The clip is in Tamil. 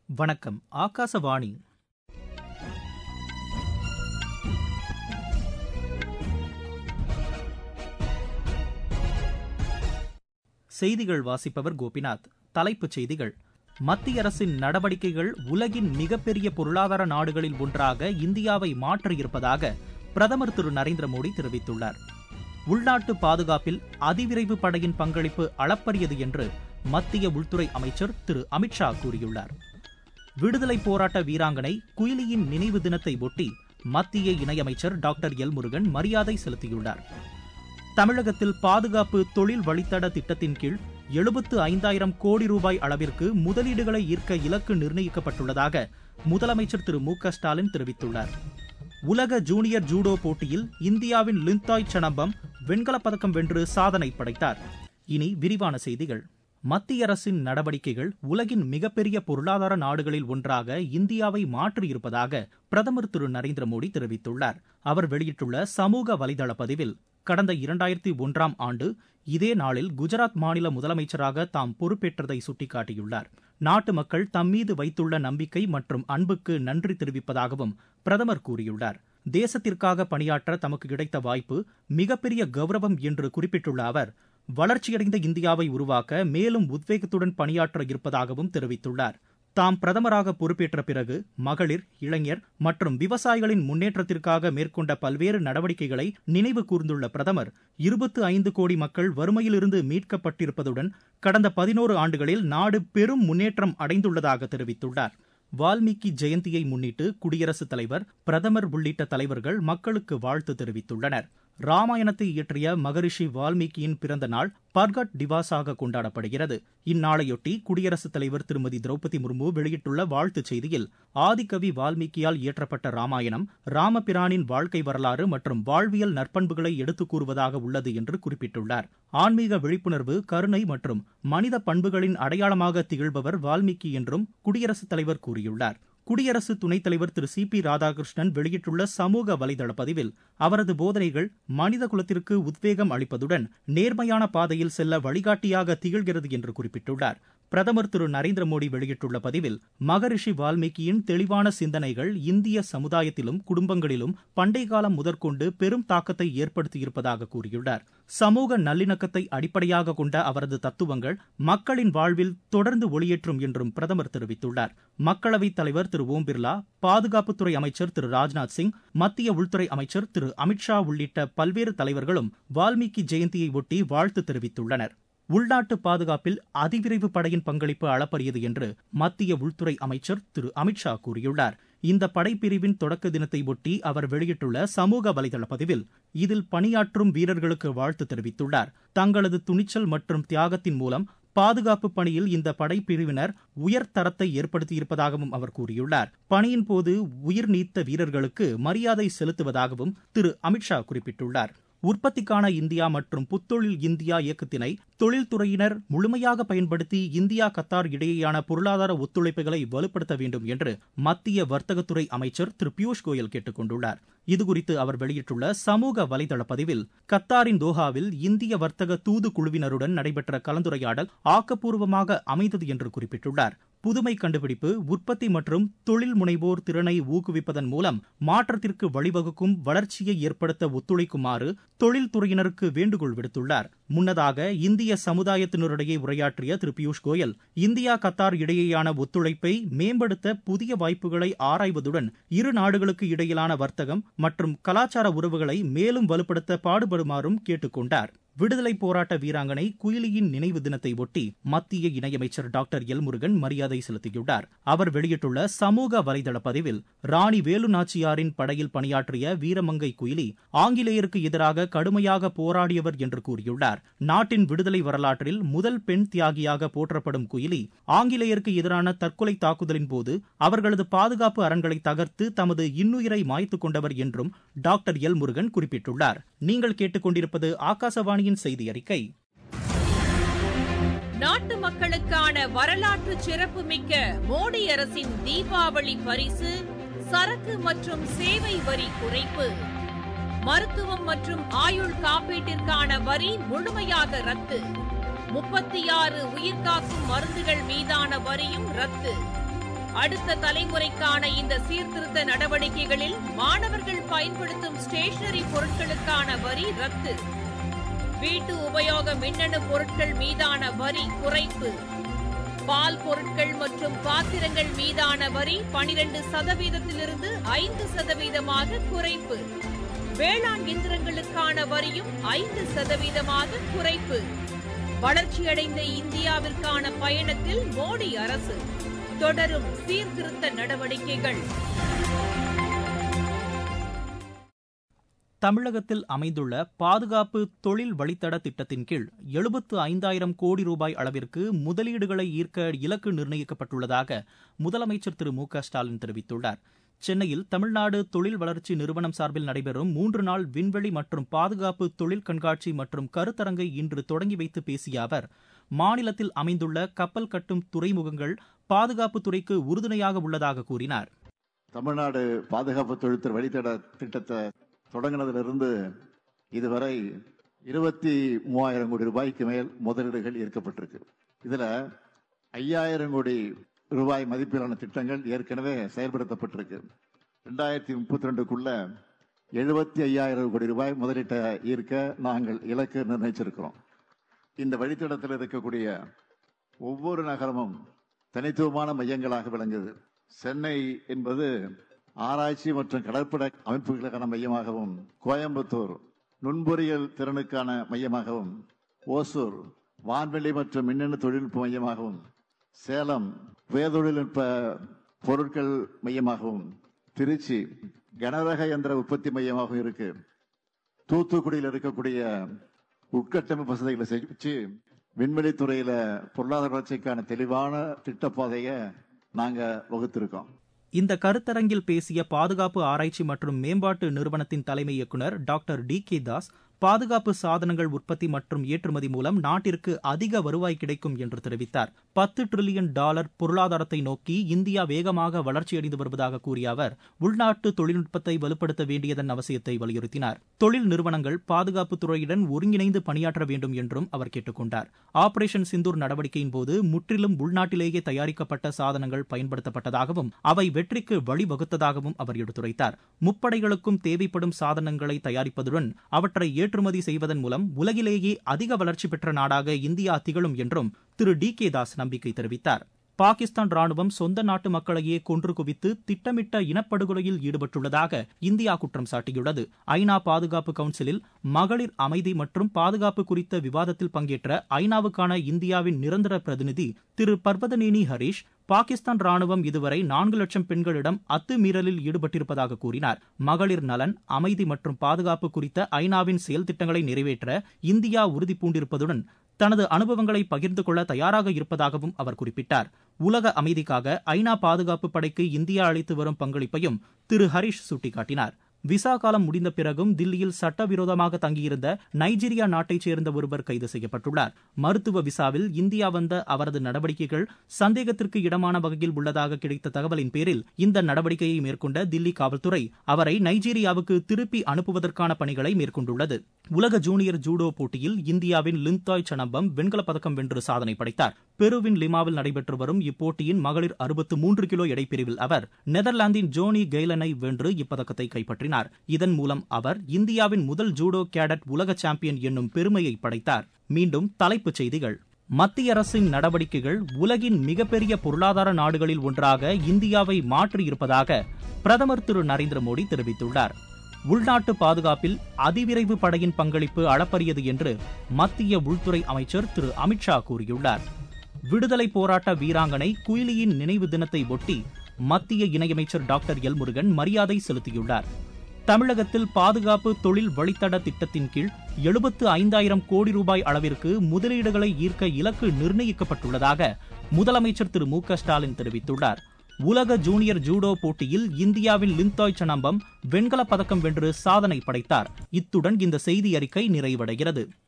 வணக்கம் ஆகாசவாணி செய்திகள் வாசிப்பவர் கோபிநாத் தலைப்புச் செய்திகள் மத்திய அரசின் நடவடிக்கைகள் உலகின் மிகப்பெரிய பொருளாதார நாடுகளில் ஒன்றாக இந்தியாவை மாற்றியிருப்பதாக பிரதமர் திரு நரேந்திர மோடி தெரிவித்துள்ளார் உள்நாட்டு பாதுகாப்பில் அதிவிரைவு படையின் பங்களிப்பு அளப்பரியது என்று மத்திய உள்துறை அமைச்சர் திரு அமித்ஷா கூறியுள்ளார் விடுதலை போராட்ட வீராங்கனை குயிலியின் நினைவு தினத்தை ஒட்டி மத்திய இணையமைச்சர் டாக்டர் எல் முருகன் மரியாதை செலுத்தியுள்ளார் தமிழகத்தில் பாதுகாப்பு தொழில் வழித்தட திட்டத்தின் கீழ் எழுபத்து ஐந்தாயிரம் கோடி ரூபாய் அளவிற்கு முதலீடுகளை ஈர்க்க இலக்கு நிர்ணயிக்கப்பட்டுள்ளதாக முதலமைச்சர் திரு மு க ஸ்டாலின் தெரிவித்துள்ளார் உலக ஜூனியர் ஜூடோ போட்டியில் இந்தியாவின் லிந்தாய் சனம்பம் வெண்கலப் பதக்கம் வென்று சாதனை படைத்தார் இனி விரிவான செய்திகள் மத்திய அரசின் நடவடிக்கைகள் உலகின் மிகப்பெரிய பொருளாதார நாடுகளில் ஒன்றாக இந்தியாவை மாற்றியிருப்பதாக பிரதமர் திரு நரேந்திர மோடி தெரிவித்துள்ளார் அவர் வெளியிட்டுள்ள சமூக வலைதள பதிவில் கடந்த இரண்டாயிரத்தி ஒன்றாம் ஆண்டு இதே நாளில் குஜராத் மாநில முதலமைச்சராக தாம் பொறுப்பேற்றதை சுட்டிக்காட்டியுள்ளார் நாட்டு மக்கள் தம்மீது வைத்துள்ள நம்பிக்கை மற்றும் அன்புக்கு நன்றி தெரிவிப்பதாகவும் பிரதமர் கூறியுள்ளார் தேசத்திற்காக பணியாற்ற தமக்கு கிடைத்த வாய்ப்பு மிகப்பெரிய கௌரவம் என்று குறிப்பிட்டுள்ள அவர் வளர்ச்சியடைந்த இந்தியாவை உருவாக்க மேலும் உத்வேகத்துடன் பணியாற்ற இருப்பதாகவும் தெரிவித்துள்ளார் தாம் பிரதமராக பொறுப்பேற்ற பிறகு மகளிர் இளைஞர் மற்றும் விவசாயிகளின் முன்னேற்றத்திற்காக மேற்கொண்ட பல்வேறு நடவடிக்கைகளை நினைவு கூர்ந்துள்ள பிரதமர் இருபத்து ஐந்து கோடி மக்கள் வறுமையிலிருந்து மீட்கப்பட்டிருப்பதுடன் கடந்த பதினோரு ஆண்டுகளில் நாடு பெரும் முன்னேற்றம் அடைந்துள்ளதாக தெரிவித்துள்ளார் வால்மீகி ஜெயந்தியை முன்னிட்டு குடியரசுத் தலைவர் பிரதமர் உள்ளிட்ட தலைவர்கள் மக்களுக்கு வாழ்த்து தெரிவித்துள்ளனர் ராமாயணத்தை இயற்றிய மகரிஷி வால்மீகியின் பிறந்த நாள் பர்கட் டிவாஸாக கொண்டாடப்படுகிறது இந்நாளையொட்டி குடியரசுத் தலைவர் திருமதி திரௌபதி முர்மு வெளியிட்டுள்ள வாழ்த்துச் செய்தியில் ஆதிகவி வால்மீகியால் இயற்றப்பட்ட ராமாயணம் ராமபிரானின் வாழ்க்கை வரலாறு மற்றும் வாழ்வியல் நற்பண்புகளை எடுத்துக் கூறுவதாக உள்ளது என்று குறிப்பிட்டுள்ளார் ஆன்மீக விழிப்புணர்வு கருணை மற்றும் மனித பண்புகளின் அடையாளமாக திகழ்பவர் வால்மீகி என்றும் குடியரசுத் தலைவர் கூறியுள்ளார் குடியரசு துணைத் தலைவர் திரு சி பி ராதாகிருஷ்ணன் வெளியிட்டுள்ள சமூக வலைதள பதிவில் அவரது போதனைகள் மனித குலத்திற்கு உத்வேகம் அளிப்பதுடன் நேர்மையான பாதையில் செல்ல வழிகாட்டியாக திகழ்கிறது என்று குறிப்பிட்டுள்ளார் பிரதமர் திரு நரேந்திர மோடி வெளியிட்டுள்ள பதிவில் மகரிஷி வால்மீகியின் தெளிவான சிந்தனைகள் இந்திய சமுதாயத்திலும் குடும்பங்களிலும் பண்டை காலம் முதற்கொண்டு பெரும் தாக்கத்தை ஏற்படுத்தியிருப்பதாக கூறியுள்ளார் சமூக நல்லிணக்கத்தை அடிப்படையாக கொண்ட அவரது தத்துவங்கள் மக்களின் வாழ்வில் தொடர்ந்து ஒளியேற்றும் என்றும் பிரதமர் தெரிவித்துள்ளார் மக்களவைத் தலைவர் திரு ஓம் பிர்லா பாதுகாப்புத்துறை அமைச்சர் திரு ராஜ்நாத் சிங் மத்திய உள்துறை அமைச்சர் திரு அமித்ஷா உள்ளிட்ட பல்வேறு தலைவர்களும் வால்மீகி ஜெயந்தியை ஒட்டி வாழ்த்து தெரிவித்துள்ளனர் உள்நாட்டு பாதுகாப்பில் அதிவிரைவு படையின் பங்களிப்பு அளப்பரியது என்று மத்திய உள்துறை அமைச்சர் திரு அமித்ஷா கூறியுள்ளார் இந்த படைப்பிரிவின் தொடக்க தினத்தை ஒட்டி அவர் வெளியிட்டுள்ள சமூக வலைதள பதிவில் இதில் பணியாற்றும் வீரர்களுக்கு வாழ்த்து தெரிவித்துள்ளார் தங்களது துணிச்சல் மற்றும் தியாகத்தின் மூலம் பாதுகாப்பு பணியில் இந்த படைப்பிரிவினர் உயர் தரத்தை ஏற்படுத்தியிருப்பதாகவும் அவர் கூறியுள்ளார் பணியின் போது உயிர் நீத்த வீரர்களுக்கு மரியாதை செலுத்துவதாகவும் திரு அமித்ஷா குறிப்பிட்டுள்ளார் உற்பத்திக்கான இந்தியா மற்றும் புத்தொழில் இந்தியா இயக்கத்தினை தொழில்துறையினர் முழுமையாக பயன்படுத்தி இந்தியா கத்தார் இடையேயான பொருளாதார ஒத்துழைப்புகளை வலுப்படுத்த வேண்டும் என்று மத்திய வர்த்தகத்துறை அமைச்சர் திரு பியூஷ் கோயல் கேட்டுக் கொண்டுள்ளார் இதுகுறித்து அவர் வெளியிட்டுள்ள சமூக வலைதள பதிவில் கத்தாரின் தோஹாவில் இந்திய வர்த்தக தூது குழுவினருடன் நடைபெற்ற கலந்துரையாடல் ஆக்கப்பூர்வமாக அமைந்தது என்று குறிப்பிட்டுள்ளார் புதுமை கண்டுபிடிப்பு உற்பத்தி மற்றும் தொழில் முனைவோர் திறனை ஊக்குவிப்பதன் மூலம் மாற்றத்திற்கு வழிவகுக்கும் வளர்ச்சியை ஏற்படுத்த ஒத்துழைக்குமாறு தொழில்துறையினருக்கு வேண்டுகோள் விடுத்துள்ளார் முன்னதாக இந்திய சமுதாயத்தினரிடையே உரையாற்றிய திரு பியூஷ் கோயல் இந்தியா கத்தார் இடையேயான ஒத்துழைப்பை மேம்படுத்த புதிய வாய்ப்புகளை ஆராய்வதுடன் இரு நாடுகளுக்கு இடையிலான வர்த்தகம் மற்றும் கலாச்சார உறவுகளை மேலும் வலுப்படுத்த பாடுபடுமாறும் கேட்டுக் கொண்டார் விடுதலை போராட்ட வீராங்கனை குயிலியின் நினைவு தினத்தை ஒட்டி மத்திய இணையமைச்சர் டாக்டர் எல் முருகன் மரியாதை செலுத்தியுள்ளார் அவர் வெளியிட்டுள்ள சமூக வலைதள பதிவில் ராணி வேலு நாச்சியாரின் படையில் பணியாற்றிய வீரமங்கை குயிலி ஆங்கிலேயருக்கு எதிராக கடுமையாக போராடியவர் என்று கூறியுள்ளார் நாட்டின் விடுதலை வரலாற்றில் முதல் பெண் தியாகியாக போற்றப்படும் குயிலி ஆங்கிலேயருக்கு எதிரான தற்கொலை தாக்குதலின் போது அவர்களது பாதுகாப்பு அரண்களை தகர்த்து தமது இன்னுயிரை மாய்த்து கொண்டவர் என்றும் டாக்டர் எல் முருகன் குறிப்பிட்டுள்ளார் நீங்கள் கேட்டுக்கொண்டிருப்பது ஆகாசவாணி வானியின் செய்தி அறிக்கை நாட்டு மக்களுக்கான வரலாற்று சிறப்புமிக்க மோடி அரசின் தீபாவளி பரிசு சரக்கு மற்றும் சேவை வரி குறைப்பு மருத்துவம் மற்றும் ஆயுள் காப்பீட்டிற்கான வரி முழுமையாக ரத்து முப்பத்தி ஆறு உயிர்காக்கும் மருந்துகள் மீதான வரியும் ரத்து அடுத்த தலைமுறைக்கான இந்த சீர்திருத்த நடவடிக்கைகளில் மாணவர்கள் பயன்படுத்தும் ஸ்டேஷனரி பொருட்களுக்கான வரி ரத்து வீட்டு உபயோக மின்னணு பொருட்கள் மீதான வரி குறைப்பு பால் பொருட்கள் மற்றும் பாத்திரங்கள் மீதான வரி பனிரெண்டு சதவீதத்திலிருந்து ஐந்து சதவீதமாக குறைப்பு வேளாண் இயந்திரங்களுக்கான வரியும் ஐந்து சதவீதமாக குறைப்பு வளர்ச்சியடைந்த இந்தியாவிற்கான பயணத்தில் மோடி அரசு தொடரும் சீர்திருத்த நடவடிக்கைகள் தமிழகத்தில் அமைந்துள்ள பாதுகாப்பு தொழில் வழித்தட திட்டத்தின் கீழ் எழுபத்து ஐந்தாயிரம் கோடி ரூபாய் அளவிற்கு முதலீடுகளை ஈர்க்க இலக்கு நிர்ணயிக்கப்பட்டுள்ளதாக முதலமைச்சர் திரு மு க ஸ்டாலின் தெரிவித்துள்ளார் சென்னையில் தமிழ்நாடு தொழில் வளர்ச்சி நிறுவனம் சார்பில் நடைபெறும் மூன்று நாள் விண்வெளி மற்றும் பாதுகாப்பு தொழில் கண்காட்சி மற்றும் கருத்தரங்கை இன்று தொடங்கி வைத்து பேசிய அவர் மாநிலத்தில் அமைந்துள்ள கப்பல் கட்டும் துறைமுகங்கள் பாதுகாப்பு துறைக்கு உறுதுணையாக உள்ளதாக கூறினார் தமிழ்நாடு பாதுகாப்பு தொழில்துறை வழித்தட திட்டத்தை தொடங்கினதிலிருந்து இதுவரை இருபத்தி மூவாயிரம் கோடி ரூபாய்க்கு மேல் முதலீடுகள் ஈர்க்கப்பட்டிருக்கு இதுல ஐயாயிரம் கோடி ரூபாய் மதிப்பிலான திட்டங்கள் ஏற்கனவே செயல்படுத்தப்பட்டிருக்கு ரெண்டாயிரத்தி முப்பத்தி ரெண்டுக்குள்ள எழுபத்தி ஐயாயிரம் கோடி ரூபாய் முதலீட்டை ஈர்க்க நாங்கள் இலக்கு நிர்ணயிச்சிருக்கிறோம் இந்த வழித்தடத்தில் இருக்கக்கூடிய ஒவ்வொரு நகரமும் தனித்துவமான மையங்களாக விளங்குது சென்னை என்பது ஆராய்ச்சி மற்றும் கடற்பட அமைப்புகளுக்கான மையமாகவும் கோயம்புத்தூர் நுண்பொறியியல் திறனுக்கான மையமாகவும் ஓசூர் வான்வெளி மற்றும் மின்னணு தொழில்நுட்ப மையமாகவும் சேலம் உயர்தொழில்நுட்ப பொருட்கள் மையமாகவும் திருச்சி கனரக எந்திர உற்பத்தி மையமாகவும் இருக்கு தூத்துக்குடியில் இருக்கக்கூடிய உட்கட்டமைப்பு வசதிகளை செஞ்சு விண்வெளி துறையில பொருளாதார வளர்ச்சிக்கான தெளிவான திட்டப்பாதையை நாங்க வகுத்திருக்கோம் இந்த கருத்தரங்கில் பேசிய பாதுகாப்பு ஆராய்ச்சி மற்றும் மேம்பாட்டு நிறுவனத்தின் தலைமை இயக்குநர் டாக்டர் டி கே தாஸ் பாதுகாப்பு சாதனங்கள் உற்பத்தி மற்றும் ஏற்றுமதி மூலம் நாட்டிற்கு அதிக வருவாய் கிடைக்கும் என்று தெரிவித்தார் பத்து டிரில்லியன் டாலர் பொருளாதாரத்தை நோக்கி இந்தியா வேகமாக வளர்ச்சியடைந்து வருவதாக கூறிய அவர் உள்நாட்டு தொழில்நுட்பத்தை வலுப்படுத்த வேண்டியதன் அவசியத்தை வலியுறுத்தினார் தொழில் நிறுவனங்கள் பாதுகாப்பு துறையுடன் ஒருங்கிணைந்து பணியாற்ற வேண்டும் என்றும் அவர் கேட்டுக் கொண்டார் ஆபரேஷன் சிந்தூர் நடவடிக்கையின் போது முற்றிலும் உள்நாட்டிலேயே தயாரிக்கப்பட்ட சாதனங்கள் பயன்படுத்தப்பட்டதாகவும் அவை வெற்றிக்கு வழிவகுத்ததாகவும் அவர் எடுத்துரைத்தார் முப்படைகளுக்கும் தேவைப்படும் சாதனங்களை தயாரிப்பதுடன் அவற்றை ஏற்றுமதி செய்வதன் மூலம் உலகிலேயே அதிக வளர்ச்சி பெற்ற நாடாக இந்தியா திகழும் என்றும் திரு டி கே தாஸ் நம்பிக்கை தெரிவித்தார் பாகிஸ்தான் ராணுவம் சொந்த நாட்டு மக்களையே கொன்று குவித்து திட்டமிட்ட இனப்படுகொலையில் ஈடுபட்டுள்ளதாக இந்தியா குற்றம் சாட்டியுள்ளது ஐநா பாதுகாப்பு கவுன்சிலில் மகளிர் அமைதி மற்றும் பாதுகாப்பு குறித்த விவாதத்தில் பங்கேற்ற ஐநாவுக்கான இந்தியாவின் நிரந்தர பிரதிநிதி திரு பர்வதனேனி ஹரீஷ் பாகிஸ்தான் ராணுவம் இதுவரை நான்கு லட்சம் பெண்களிடம் அத்துமீறலில் ஈடுபட்டிருப்பதாக கூறினார் மகளிர் நலன் அமைதி மற்றும் பாதுகாப்பு குறித்த ஐநாவின் செயல் திட்டங்களை நிறைவேற்ற இந்தியா உறுதி பூண்டிருப்பதுடன் தனது அனுபவங்களை பகிர்ந்து கொள்ள தயாராக இருப்பதாகவும் அவர் குறிப்பிட்டார் உலக அமைதிக்காக ஐநா பாதுகாப்பு படைக்கு இந்தியா அளித்து வரும் பங்களிப்பையும் திரு ஹரீஷ் சுட்டிக்காட்டினார் விசா காலம் முடிந்த பிறகும் தில்லியில் சட்டவிரோதமாக தங்கியிருந்த நைஜீரியா நாட்டைச் சேர்ந்த ஒருவர் கைது செய்யப்பட்டுள்ளார் மருத்துவ விசாவில் இந்தியா வந்த அவரது நடவடிக்கைகள் சந்தேகத்திற்கு இடமான வகையில் உள்ளதாக கிடைத்த தகவலின் பேரில் இந்த நடவடிக்கையை மேற்கொண்ட தில்லி காவல்துறை அவரை நைஜீரியாவுக்கு திருப்பி அனுப்புவதற்கான பணிகளை மேற்கொண்டுள்ளது உலக ஜூனியர் ஜூடோ போட்டியில் இந்தியாவின் லிந்தாய் சனம்பம் வெண்கலப் பதக்கம் வென்று சாதனை படைத்தார் பெருவின் லிமாவில் நடைபெற்று வரும் இப்போட்டியின் மகளிர் அறுபத்து மூன்று கிலோ எடைப்பிரிவில் அவர் நெதர்லாந்தின் ஜோனி கெய்லனை வென்று இப்பதக்கத்தை கைப்பற்றினார் இதன் மூலம் அவர் இந்தியாவின் முதல் ஜூடோ கேடட் உலக சாம்பியன் என்னும் பெருமையை படைத்தார் மீண்டும் தலைப்புச் செய்திகள் மத்திய அரசின் நடவடிக்கைகள் உலகின் மிகப்பெரிய பொருளாதார நாடுகளில் ஒன்றாக இந்தியாவை மாற்றியிருப்பதாக பிரதமர் திரு நரேந்திர மோடி தெரிவித்துள்ளார் உள்நாட்டு பாதுகாப்பில் அதிவிரைவு படையின் பங்களிப்பு அளப்பரியது என்று மத்திய உள்துறை அமைச்சர் திரு அமித்ஷா கூறியுள்ளார் விடுதலை போராட்ட வீராங்கனை குயிலியின் நினைவு தினத்தை ஒட்டி மத்திய இணையமைச்சர் டாக்டர் எல் முருகன் மரியாதை செலுத்தியுள்ளார் தமிழகத்தில் பாதுகாப்பு தொழில் வழித்தட திட்டத்தின் கீழ் எழுபத்து ஐந்தாயிரம் கோடி ரூபாய் அளவிற்கு முதலீடுகளை ஈர்க்க இலக்கு நிர்ணயிக்கப்பட்டுள்ளதாக முதலமைச்சர் திரு மு க ஸ்டாலின் தெரிவித்துள்ளார் உலக ஜூனியர் ஜூடோ போட்டியில் இந்தியாவின் லிந்தாய் சனம்பம் வெண்கலப் பதக்கம் வென்று சாதனை படைத்தார் இத்துடன் இந்த செய்தி அறிக்கை நிறைவடைகிறது